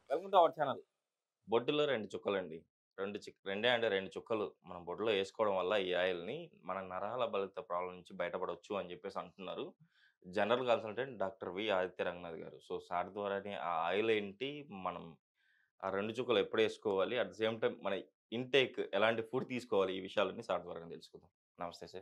Welcome to our channel బొడ్డులో రెండు చుక్కలండి రెండు చిక్ రెండే అంటే రెండు చుక్కలు మనం బొడ్డులో వేసుకోవడం వల్ల ఈ ఆయిల్ని మన నరాల బలిత ప్రాబ్లం నుంచి బయటపడవచ్చు అని చెప్పేసి అంటున్నారు general consultant doctor V Aditya Ranganath గారు సో సార్ ద్వారానే ఆ ఆయిల్ ఏంటి మనం ఆ రెండు చుక్కలు ఎప్పుడు వేసుకోవాలి అట్ ద సేమ్ టైం మన ఇంటేక్ ఎలాంటి ఫుడ్ తీసుకోవాలి ఈ విషయాలన్నీ సార్ ద్వారా తెలుసుకుందాం నమస్తే సార్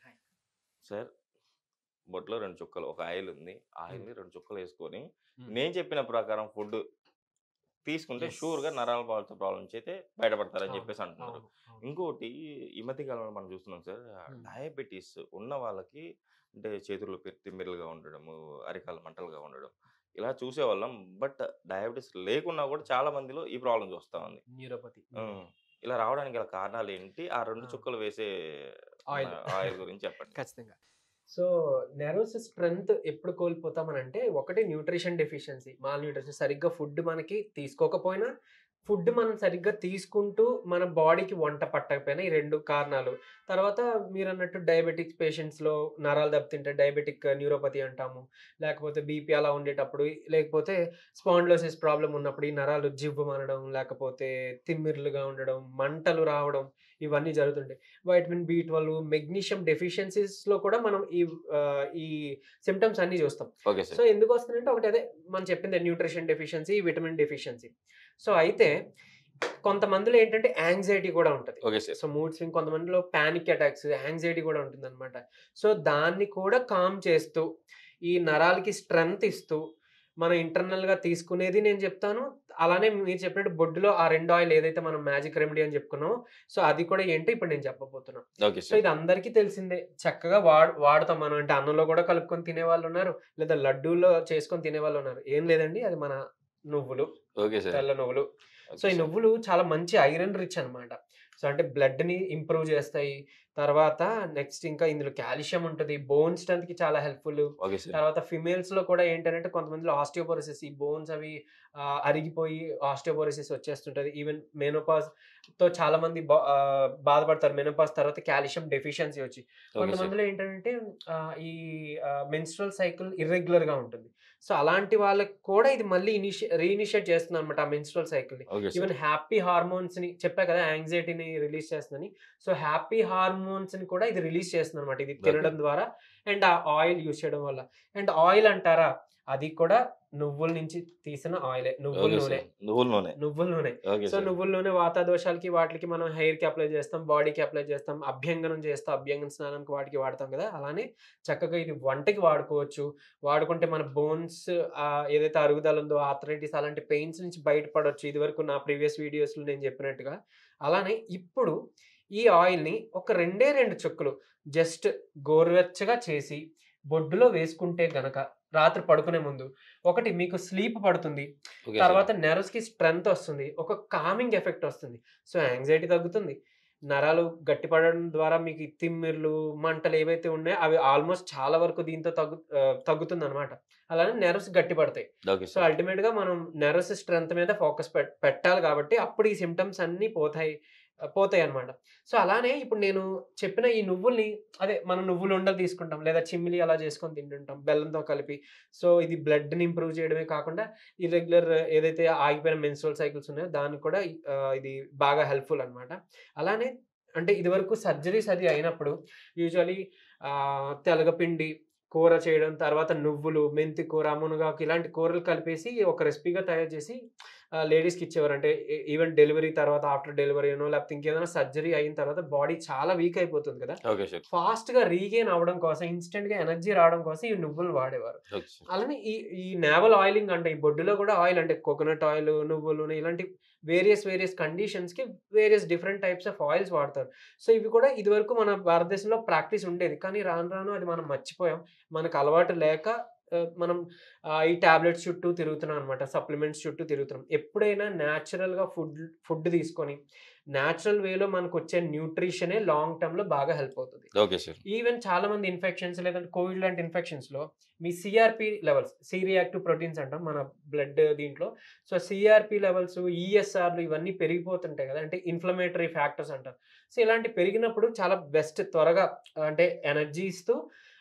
సార్ బొట్లో రెండు చుక్కలు ఒక ఆయిల్ ఉంది ఆయిల్ని రెండు చుక్కలు వేసుకొని నేను చెప్పిన ప్రకారం ఫుడ్ తీసుకుంటే Yes. షూర్ గా నరాల బాధ ప్రాబ్లం నుంచి అయితే బయటపడతారని అవును, చెప్పేసి అంటున్నారు అవును, అవును. ఇంకోటి ఈ మధ్య కాలంలో మనం చూస్తున్నాం సార్ Hmm. డయాబెటీస్ ఉన్న వాళ్ళకి అంటే చేతులు పె- తిమ్మిరులుగా ఉండడము అరికాలు మంటలుగా ఉండడం ఇలా చూసేవాళ్ళం బట్ డయాబెటీస్ లేకున్నా కూడా చాలా మందిలో ఈ ప్రాబ్లం చూస్తా ఉంది న్యూరోపతి Hmm. ఇలా రావడానికి గల కారణాలు ఏంటి ఆ రెండు Ah. చుక్కలు వేసే ఆయిల్ ఆయిల్ గురించి చెప్పండి ఖచ్చితంగా సో నెర్వస్ స్ట్రెంగ్త్ ఎప్పుడు కోల్పోతామనంటే ఒకటి న్యూట్రిషన్ డెఫిషియన్సీ మాల్ న్యూట్రిషన్ సరిగ్గా ఫుడ్ మనకి తీసుకోకపోయినా ఫుడ్ మనం సరిగ్గా తీసుకుంటూ మన బాడీకి వంట పట్టకపోయినా ఈ రెండు కారణాలు తర్వాత మీరు అన్నట్టు డయాబెటిక్ పేషెంట్స్లో నరాలు దెబ్బతింటే డయాబెటిక్ న్యూరోపతి అంటాము లేకపోతే బీపీ అలా ఉండేటప్పుడు లేకపోతే స్పాండ్లోసిస్ ప్రాబ్లం ఉన్నప్పుడు ఈ నరాలు జివ్వు అనడం లేకపోతే తిమ్మిర్లుగా ఉండడం మంటలు రావడం ఇవన్నీ జరుగుతుంటాయి వైటమిన్ బి ట్వెల్వ్ మెగ్నీషియం డెఫిషియన్సీస్లో కూడా మనం ఈ ఆ, ఈ సిమ్టమ్స్ అన్ని చూస్తాం ఓకే సో సార్ ఎందుకు వస్తుందంటే ఒకటి అదే మనం చెప్పింది nutrition deficiency vitamin deficiency so అయితే కొంతమందిలో ఏంటంటే యాంగ్జైటీ కూడా ఉంటుంది okay sir so mood swing కొంతమందిలో ప్యానిక్ అటాక్స్ యాంగ్జైటీ కూడా ఉంటుంది అనమాట సో దాన్ని కూడా కామ్ చేస్తూ ఈ నరాలకి స్ట్రెంగ్త్ ఇస్తూ మనం internal గా తీసుకునేది నేను చెప్తాను అలానే మీరు చెప్పినట్టు బొడ్డులో ఆ రెండు ఆయిల్ ఏదైతే మనం మ్యాజిక్ రెమెడీ అని చెప్పుకున్నామో సో అది కూడా ఏంటో ఇప్పుడు నేను చెప్పబోతున్నాను ఓకే సో సార్ ఇది అందరికీ తెలిసిందే చక్కగా వాడు వాడతాం మనం అంటే అన్నంలో కూడా కలుపుకొని తినే వాళ్ళు ఉన్నారు లేదా లడ్డూలో చేసుకొని తినే వాళ్ళు ఉన్నారు ఏం లేదండి అది మన నువ్వులు ఓకే సార్ తెల్ల నువ్వులు సో ఓకే ఈ సార్. నువ్వులు చాలా మంచి ఐరన్ రిచ్ అన్నమాట సో అంటే blood ని ఇంప్రూవ్ చేస్తాయి తర్వాత నెక్స్ట్ ఇంకా ఇందులో కాల్షియం ఉంటుంది బోన్ కి చాలా హెల్ప్ఫుల్ ఓకే సార్ తర్వాత ఫిమేల్స్ లో కూడా ఏంటంటే కొంతమందిలో ఆస్టియోపోరోసిస్ ఈ బోన్స్ అవి ఆ, అరిగిపోయి ఆస్టియోపోరోసిస్ వచ్చేస్తుంటది ఈవెన్ మెనోపాజ్ తో చాలా మంది బా- ఆ, బాధపడతారు మెనోపాజ్ తర్వాత కాల్షియం డెఫిషియన్సీ వచ్చి ఓకే సార్ కొంతమందిలో ఏంటంటే ఆ, ఈ మెన్స్ట్రల్ సైకిల్ ఇర్రెగ్యులర్ గా ఉంటుంది సో అలాంటి వాళ్ళకి కూడా ఇది మళ్ళీ ఇనిషి రీఇనిషియేట్ చేస్తుంది అనమాట ఆ మెన్స్ట్రల్ సైకిల్ ని okay sir even happy hormones ని చెప్పా కదా యాంగ్జైటీని రిలీజ్ చేస్తుందని సో హ్యాపీ హార్మోన్స్ ని కూడా ఇది రిలీజ్ చేస్తుంది అనమాట ఇది తినడం ద్వారా అండ్ ఆ ఆయిల్ యూస్ చేయడం వల్ల అండ్ ఆయిల్ అంటారా అది కూడా నువ్వుల నుంచి తీసిన ఆయిలే నువ్వుల ఓకే నూనె సార్ నువ్వుల నూనె నువ్వుల నూనె ఓకే సో సార్ నువ్వుల నూనె వాత దోషాలకి వాటికి మనం హెయిర్ కి అప్లై చేస్తాం బాడీకి అప్లై చేస్తాం అభ్యంగనం చేస్తాం అభ్యంగన స్నానానికి వాటికి వాడతాం కదా అలానే చక్కగా ఇది వంటకి వాడుకోవచ్చు వాడుకుంటే మన బోన్స్ ఏదైతే అరుగుదల ఉందో ఆథరైటిస్ అలాంటి పెయిన్స్ నుంచి బయటపడవచ్చు ఇది వరకు నా ప్రీవియస్ వీడియోస్లో నేను చెప్పినట్టుగా అలానే ఇప్పుడు ఈ ఆయిల్ని ఒక రెండే రెండు చుక్కలు జస్ట్ గోరువెచ్చగా చేసి బొడ్డులో వేసుకుంటే గనక రాత్రి పడుకునే ముందు ఒకటి మీకు స్లీప్ పడుతుంది ఓకే సార్. తర్వాత నెర్వ్స్ కి స్ట్రెంగ్త్ వస్తుంది ఒక కామింగ్ ఎఫెక్ట్ వస్తుంది సో యాంగ్జైటీ తగ్గుతుంది నరాలు గట్టిపడడం ద్వారా మీకు ఈ తిమ్మిర్లు మంటలు ఏవైతే ఉన్నాయో అవి ఆల్మోస్ట్ చాలా వరకు దీంతో తగ్గు తగ్గుతుంది అనమాట అలానే నెర్వ్స్ గట్టిపడతాయి ఓకే సో సార్ అల్టిమేట్ గా మనం నెర్వస్ స్ట్రెంత్ మీద ఫోకస్ పెట్టాలి కాబట్టి అప్పుడు ఈ సిమ్టమ్స్ అన్ని పోతాయి పోతాయి అనమాట సో అలానే ఇప్పుడు నేను చెప్పిన ఈ నువ్వుల్ని అదే మనం నువ్వులు ఉండలు తీసుకుంటాం లేదా చిమ్మిలి అలా చేసుకొని తింటుంటాం బెల్లంతో కలిపి సో ఇది బ్లడ్ని ఇంప్రూవ్ చేయడమే కాకుండా ఇర్రెగ్యులర్ ఏదైతే ఆగిపోయిన మెన్స్ట్రల్ సైకిల్స్ ఉన్నాయో దానికి కూడా ఆ, ఇది బాగా హెల్ప్ఫుల్ అనమాట అలానే అంటే ఇదివరకు సర్జరీస్ అది అయినప్పుడు యూజువలీ తెలగపిండి కూర చేయడం తర్వాత నువ్వులు మెంతి కూర మునగాకు ఇలాంటి కూరలు కలిపేసి ఒక రెసిపీగా తయారు చేసి లేడీస్కి ఇచ్చేవారు అంటే ఈవెన్ డెలివరీ తర్వాత ఆఫ్టర్ డెలివరీ అనో లేకపోతే ఇంకేదైనా సర్జరీ అయిన తర్వాత బాడీ చాలా వీక్ అయిపోతుంది కదా ఓకే సార్ ఫాస్ట్ గా రీగెయిన్ అవ్వడం కోసం ఇన్స్టెంట్ గా ఎనర్జీ రావడం కోసం ఈ నువ్వులు వాడేవారు ఓకే సార్ అలానే ఈ ఈ నేవల్ ఆయిలింగ్ అంటే ఈ బొడ్డులో కూడా ఆయిల్ అంటే కోకోనట్ ఆయిల్ నువ్వులు నూనె ఇలాంటి వేరియస్ వేరియస్ కండిషన్స్ కి various different types of oils వాడతారు సో ఇవి కూడా ఇదివరకు మన భారతదేశంలో ప్రాక్టీస్ ఉండేది కానీ రాను రాను అది మనం మర్చిపోయాం మనకు అలవాటు లేక ఆ, మనం ఆ, ఈ టాబ్లెట్స్ చుట్టూ తిరుగుతున్నాం అనమాట సప్లిమెంట్స్ చుట్టూ తిరుగుతున్నాం ఎప్పుడైనా న్యాచురల్గా ఫుడ్ ఫుడ్ తీసుకొని న్యాచురల్ వేలో మనకు వచ్చే న్యూట్రిషనే లాంగ్ టర్మ్లో బాగా హెల్ప్ అవుతుంది ఓకే సార్ ఈవెన్ చాలా మంది ఇన్ఫెక్షన్స్ లేదంటే కోవిడ్ లాంటి ఇన్ఫెక్షన్స్ లో మీ CRP levels C reactive proteins అంటాం మన బ్లడ్ దీంట్లో సో సిఆర్పి లెవెల్స్ ఈఎస్ఆర్లు ఇవన్నీ పెరిగిపోతుంటాయి కదా అంటే ఇన్ఫ్లమేటరీ ఫ్యాక్టర్స్ అంటారు సో ఇలాంటి పెరిగినప్పుడు చాలా బెస్ట్ త్వరగా అంటే ఎనర్జీ ఇస్తూ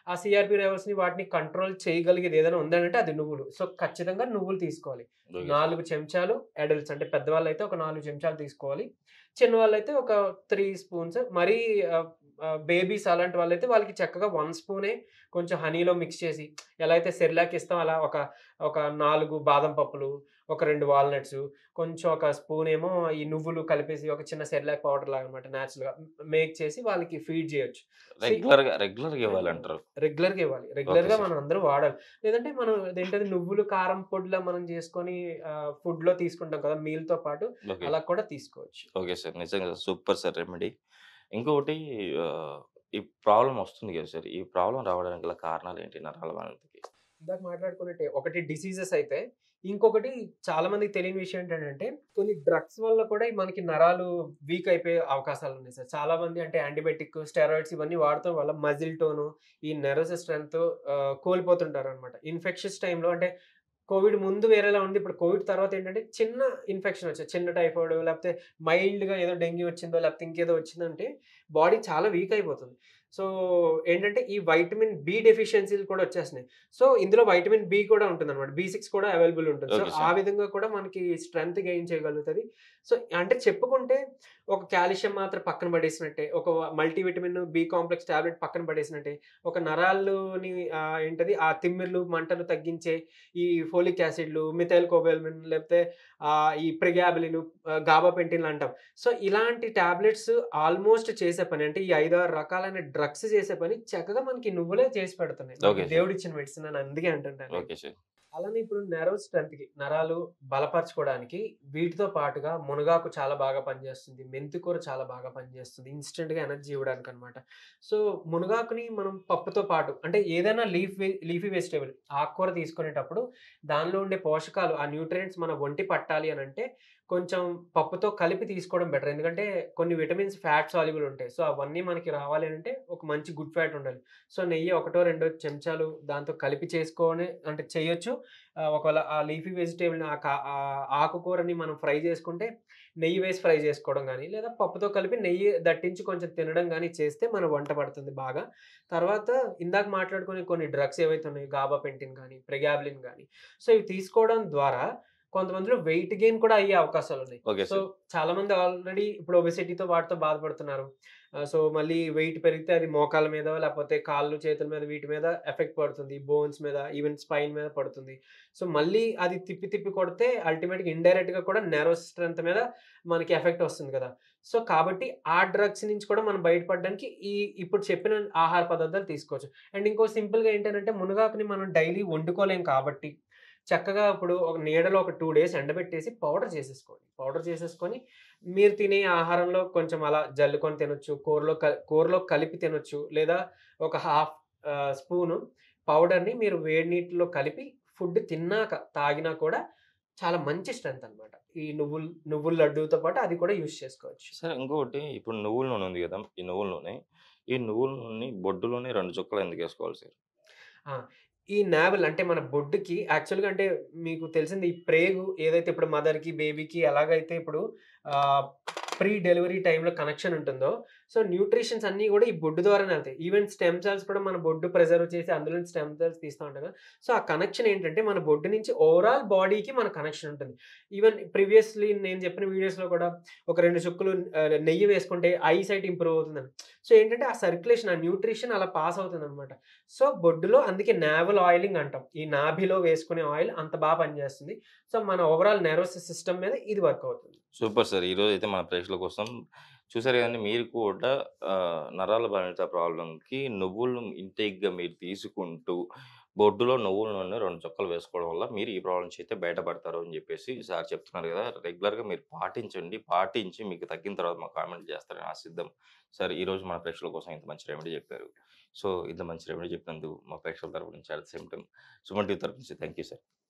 ఆ సిఆర్‌పి లెవెల్స్‌ని వాటిని కంట్రోల్ చేయగలిగేది ఏదైనా ఉందనంటే అది నువ్వులు. సో, ఖచ్చితంగా నువ్వులు తీసుకోవాలి. Okay sir. 4 చెంచాలు అడల్ట్స్ అంటే పెద్దవాళ్ళైతే ఒక 4 చెంచాలు తీసుకోవాలి. చిన్నవాళ్ళైతే ఒక 3 స్పూన్స్ మరీ ఆహ్, ఆహ్, బేబీస్ అలాంటి వాళ్ళైతే వాళ్ళకి చక్కగా 1 స్పూనే కొంచెం హనీలో మిక్స్ చేసి ఎలా అయితే సెర్లాక్ ఇస్తామో అలా ఒక, ఒక 4 బాదం పప్పులు, ఒక 2 వాల్‌నట్స్, కొంచెం ఒక స్పూన్ ఏమో ఈ నువ్వులు కలిపేసి ఒక చిన్న సెర్లాక్ పౌడర్ లాగా అనమాట నేచురల్‌గా మేక్ చేసి వాళ్ళకి ఫీడ్ చేయొచ్చు. సో, రెగ్యులర్‌గా రెగ్యులర్‌గా ఇవ్వాలంటారు. రెగ్యులర్‌గా ఇవ్వాలి. ఓకే రెగ్యులర్‌గా సార్. మనం అందరూ వాడాలి. లేదంటే మనం అదేంటది నువ్వులు, కారం పొడిలా మనం చేసుకొని ఆహ్, ఫుడ్‌లో తీసుకుంటాం కదా! మీల్‌తో పాటు ఓకే. అలా కూడా తీసుకోవచ్చు. Okay sir. నిజంగా సూపర్ సార్ రెమెడీ. ఇంకొకటి ఆహ్, ఈ ప్రాబ్లమ్ వస్తుంది కదా సార్. ఈ ప్రాబ్లమ్ రావడానికి గల కారణాలేంటి నరాల బలహీనతకి? ఇందాక మాట్లాడుకున్నట్టే ఒకటి డిసీజెస్ అయితే, ఇంకొకటి చాలా మందికి తెలియని విషయం ఏంటంటే కొన్ని డ్రగ్స్ వల్ల కూడా ఈ మనకి నరాలు వీక్ అయిపోయే అవకాశాలున్నాయి సార్. చాలా మంది అంటే యాంటీబయాటిక్, స్టెరాయిడ్స్ ఇవన్నీ వాడటం వల్ల మజిల్ టోను, ఈ నెర్వస్ స్ట్రెంత్ ఆహ్, కోల్పోతుంటారనమాట. ఇన్ఫెక్షన్స్ టైమ్‌లో అంటే కోవిడ్ ముందు వేరేలా ఉంది. ఇప్పుడు కోవిడ్ తర్వాత ఏంటంటే చిన్న ఇన్ఫెక్షన్ వచ్చేది. చిన్న టైఫాయిడ్ లేకపోతే మైల్డ్‌గా ఏదో డెంగ్యూ వచ్చిందో లేకపోతే ఇంకేదో వచ్చిందంటే బాడీ చాలా వీక్ అయిపోతుంది. సో, ఏంటంటే ఈ వైటమిన్ బి డెఫిషియన్సీలు కూడా వచ్చేస్తున్నాయి. సో, ఇందులో వైటమిన్ బి కూడా ఉంటుందనమాట. బి6 కూడా అవైలబుల్ ఉంటుంది. సో, ఓకే ఆ సార్. విధంగా కూడా మనకి స్ట్రెంత్ గెయిన్ చేయగలుగుతది. సో, అంటే చెప్పుకుంటే ఒక కాల్షియం మాత్ర పక్కన పడేసినట్టే, ఒక మల్టీవిటమిన్, బి కాంప్లెక్స్ టాబ్లెట్ పక్కన పడేసినట్టే, ఒక నరాల్లోని ఆహ్, ఏంటది ఆ తిమ్మిర్లు, మంటలు తగ్గించే ఈ ఫోలిక్ యాసిడ్‌లు, మిథైల్ కోబాల్మిన్ లేకపోతే ఆహ్, ఈ ప్రిగాబలిన్, ఆహ్, గాబాపెంటిన్‌లు అంటాం. సో, ఇలాంటి టాబ్లెట్స్ ఆల్మోస్ట్ చేసే పని అంటే ఈ 5, 6 రకాలైన డ్రగ్స్ చేసే పని చక్కగా మనకి నువ్వులే చేసి పెడుతున్నాయి. ఓకే మనకి సార్. దేవుడిచ్చిన మెడిసిన్ అని అందుకే అంటుంటాను. Okay sir. అలానే ఇప్పుడు నెర్వ్ స్ట్రెంత్‌కి నరాలు బలపరచుకోవడానికి వీటితో పాటుగా మునగాకు చాలా బాగా పనిచేస్తుంది. మెంతి కూర చాలా బాగా పనిచేస్తుంది. ఇన్‌స్టంట్‌గా ఎనర్జీ ఇవ్వడానికనమాట. సో, మునగాకుని మనం పప్పుతో పాటు అంటే ఏదైనా లీఫ్ వె లీఫీ వెజిటబుల్ ఆకుకూర తీసుకునేటప్పుడు దానిలో ఉండే పోషకాలు ఆ న్యూట్రియంట్స్ మన ఒంటి పట్టాలి అనంటే కొంచెం పప్పుతో కలిపి తీసుకోవడం బెటర్. ఎందుకంటే కొన్ని విటమిన్స్ ఫ్యాట్ సాల్యుబుల్ ఉంటాయి. సో, అవన్నీ మనకి రావాలి అనంటే ఒక మంచి గుడ్ ఫ్యాట్ ఉండాలి. సో, నెయ్యి ఒకటో, రెండో చెంచాలు దాంతో కలిపి చేసుకొని అంటే చేయొచ్చు. ఆహ్, ఒకవేళ ఆ లీఫీ వెజిటబుల్‌ని ఆ కా ఆహ్, ఆకుకూరని మనం ఫ్రై చేసుకుంటే నెయ్యి వేసి ఫ్రై చేసుకోవడం గానీ, లేదా పప్పుతో కలిపి నెయ్యి దట్టించి కొంచెం తినడం గానీ చేస్తే మన వంట పడుతుంది బాగా. తర్వాత ఇందాక మాట్లాడుకునే కొన్ని డ్రగ్స్ ఏవైతే ఉన్నాయో గాబాపెంటిన్ గానీ, ప్రిగాబలిన్ గానీ, సో, ఇవి తీసుకోవడం ద్వారా కొంతమందిలో వెయిట్ గెయిన్ కూడా అయ్యే అవకాశాలున్నాయి. Okay so, sir. చాలామంది ఆల్రెడీ ఇప్పుడు ఒబెసిటీతో వాటితో బాధపడుతున్నారు. ఆహ్, సో, మళ్ళీ వెయిట్ పెరిగితే అది మోకాళ్ళ మీదో లేకపోతే కాళ్ళు, చేతుల మీద వీటి మీద ఎఫెక్ట్ పడుతుంది. బోన్స్ మీద ఈవెన్ స్పైన్ మీద పడుతుంది. సో, మళ్ళీ అది తిప్పి తిప్పి కొడితే అల్టిమేట్‌గా ఇండైరెక్ట్‌గా కూడా నెర్వ్ స్ట్రెంత్ మీద మనకి ఎఫెక్ట్ వస్తుంది కదా! సో, కాబట్టి ఆ డ్రగ్స్ నుంచి కూడా మనం బయటపడడానికి ఈ ఇప్పుడు చెప్పిన ఆహార పదార్థాలు తీసుకోవచ్చు. అండ్ ఇంకో సింపుల్‌గా ఏంటనంటే మునగాకుని మనం డైలీ వండుకోలేం కాబట్టి చక్కగా ఇప్పుడు ఒక నీడలో ఒక 2 డేస్ ఎండబెట్టేసి పౌడర్ చేసేసుకోండి. పౌడర్ చేసేసుకొని మీరు తినే ఆహారంలో కొంచెం అలా జల్లుకొని తినొచ్చు. కూరలో క కూరలో కలిపి తినొచ్చు. లేదా ఒక హాఫ్ ఆహ్, స్పూను పౌడర్‌ని మీరు వేడి నీటిలో కలిపి ఫుడ్ తిన్నాక తాగినా కూడా చాలా మంచి స్ట్రెంత్ అనమాట. ఈ నువ్వులు నువ్వుల లడ్డూతో పాటు అది కూడా యూజ్ చేసుకోవచ్చు. సార్ ఇంకొకటి ఇప్పుడు నువ్వుల నూనె ఉంది గదా! ఈ నువ్వుల నూనె. ఈ నువ్వుల నూనెని బొడ్డులోనే 2 చుక్కలు ఎందుకేసుకోవాలి సార్? ఆ! ఈ నావెల్ అంటే మన బొడ్డుకి యాక్చువల్‌గా అంటే మీకు తెలిసింది ఈ ప్రేగు ఏదైతే ఇప్పుడు మదర్‌కి, బేబీకి ఎలాగైతే ఇప్పుడు ఆహ్, ప్రీ డెలివరీ టైమ్‌లో కనెక్షన్ ఉంటుందో, సో, న్యూట్రిషన్స్ అన్నీ కూడా ఈ బొడ్డు ద్వారానే ఎళ్తాయి. ఈవెన్ స్టెమ్ సెల్స్ కూడా మన బొడ్డు ప్రిజర్వ్ చేసి అందులో నుంచి స్టెమ్ సెల్స్ తీస్తా ఉంటాం కదా! సో, ఆ కనెక్షన్ ఏంటంటే మన బొడ్డు నుంచి ఓవరాల్ బాడీకి మన కనెక్షన్ ఉంటుంది. ఈవెన్ ప్రీవియస్‌లీ నేను చెప్పిన వీడియోస్‌లో కూడా ఒక 2 చుక్కలు ఆహ్, నెయ్యి వేసుకుంటే ఐ సైట్ ఇంప్రూవ్ అవుతుందని. సో, ఏంటంటే ఆ సర్క్యులేషన్, ఆ న్యూట్రిషన్ అలా పాస్ అవుతుందనమాట. సో, బొడ్డులో అందుకే నావెల్ ఆయిలింగ్ అంటాం. ఈ నాభిలో వేసుకునే ఆయిల్ అంత బా పనిచేస్తుంది. సో, మన ఓవరాల్ నెర్వస్ సిస్టమ్ మీద ఇది వర్క్ అవుతుంది. Super sir. ఈరోజైతే మన ప్రేక్షకుల కోసం చూసారు కదండీ మీరు కూడా ఆహ్, నరాల బలహీనత ప్రాబ్లమ్‌కి నువ్వులు ఇంటేక్‌గా మీరు తీసుకుంటూ బొడ్డులో నువ్వుల నూనె 2 చుక్కలు వేసుకోవడం వల్ల మీరు ఈ ప్రాబ్లమ్ నుంచి అయితే బయటపడతారు అని చెప్పేసి సార్ చెప్తున్నారు కదా! రెగ్యులర్‌గా మీరు పాటించండి. పాటించి మీకు తగ్గిన తర్వాత మాకు కామెంట్ చేస్తారని ఆశిద్దాం. సార్ ఈరోజు మన ప్రేక్షకుల కోసం ఇంత మంచి రెమెడీ చెప్పారు. సో, ఇంత మంచి రెమెడీ చెప్పినందుకు మా ప్రేక్షకుల తరపు నుంచి at the same time Suman TV తరపు నుంచి థాంక్ యూ సార్.